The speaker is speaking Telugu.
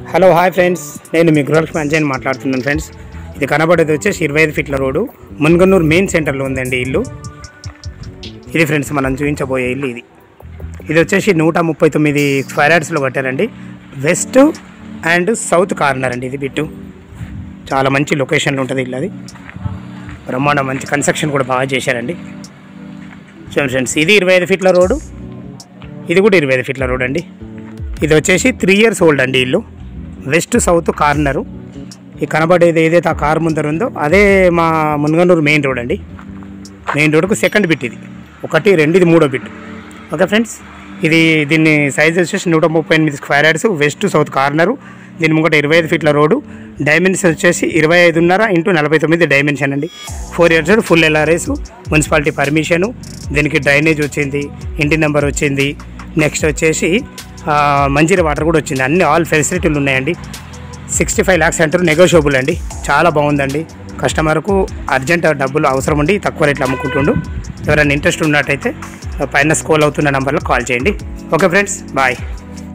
హలో హాయ్ ఫ్రెండ్స్ నేను మీ గృహలక్ష్మి అంజన్ మాట్లాడుతున్నాను ఫ్రెండ్స్ ఇది కనబడేది వచ్చేసి ఇరవై ఐదు ఫీట్ల రోడ్డు మున్గన్నూరు మెయిన్ సెంటర్లో ఉందండి ఇల్లు ఇది ఫ్రెండ్స్ మనం చూపించబోయే ఇల్లు ఇది ఇది వచ్చేసి నూట ముప్పై తొమ్మిది స్క్వేర్ యార్డ్స్లో కట్టారండి వెస్ట్ అండ్ సౌత్ కార్నర్ అండి ఇది బిట్టు చాలా మంచి లొకేషన్లో ఉంటుంది ఇల్లు అది బ్రహ్మాండం మంచి కన్స్ట్రక్షన్ కూడా బాగా చేశారండి చూడండి ఫ్రెండ్స్ ఇది ఇరవై ఐదు ఫీట్ల రోడ్డు ఇది కూడా ఇరవై ఐదు ఫీట్ల రోడ్ అండి ఇది వచ్చేసి త్రీ ఇయర్స్ ఓల్డ్ అండి ఇల్లు వెస్ట్ సౌత్ కార్నరు ఈ కనబడేది ఏదైతే ఆ కార్ ముందర ఉందో అదే మా మున్గనూరు మెయిన్ రోడ్ అండి మెయిన్ రోడ్కు సెకండ్ బిట్ ఇది ఒకటి రెండు ఇది మూడో బిట్ ఓకే ఫ్రెండ్స్ ఇది దీన్ని సైజ్ వచ్చేసి నూట ముప్పై ఎనిమిది square yards west south corner దీని ముంగట ఇరవై ఐదు ఫీట్ల రోడ్డు డైమెన్షన్ వచ్చేసి ఇరవై ఐదున్నర ఇంటూ నలభై తొమ్మిది డైమెన్షన్ అండి four years full LRS municipality permission దీనికి డ్రైనేజ్ వచ్చింది ఇంటి నెంబర్ వచ్చింది నెక్స్ట్ వచ్చేసి ఆ, మంజీరా వాటర్ కూడా వచ్చింది అన్ని ఆల్ ఫెసిలిటీలు ఉన్నాయండి సిక్స్టీ ఫైవ్ ల్యాక్స్ అంటారు నెగోషియబుల్ అండి చాలా బాగుందండి కస్టమర్కు అర్జెంట్ డబ్బులు అవసరం ఉండి తక్కువ రేట్లు అమ్ముకుంటుండు ఎవరైనా ఇంట్రెస్ట్ ఉన్నట్టయితే పైన స్కోల్ అవుతున్న నెంబర్లో కాల్ చేయండి ఓకే ఫ్రెండ్స్ బాయ్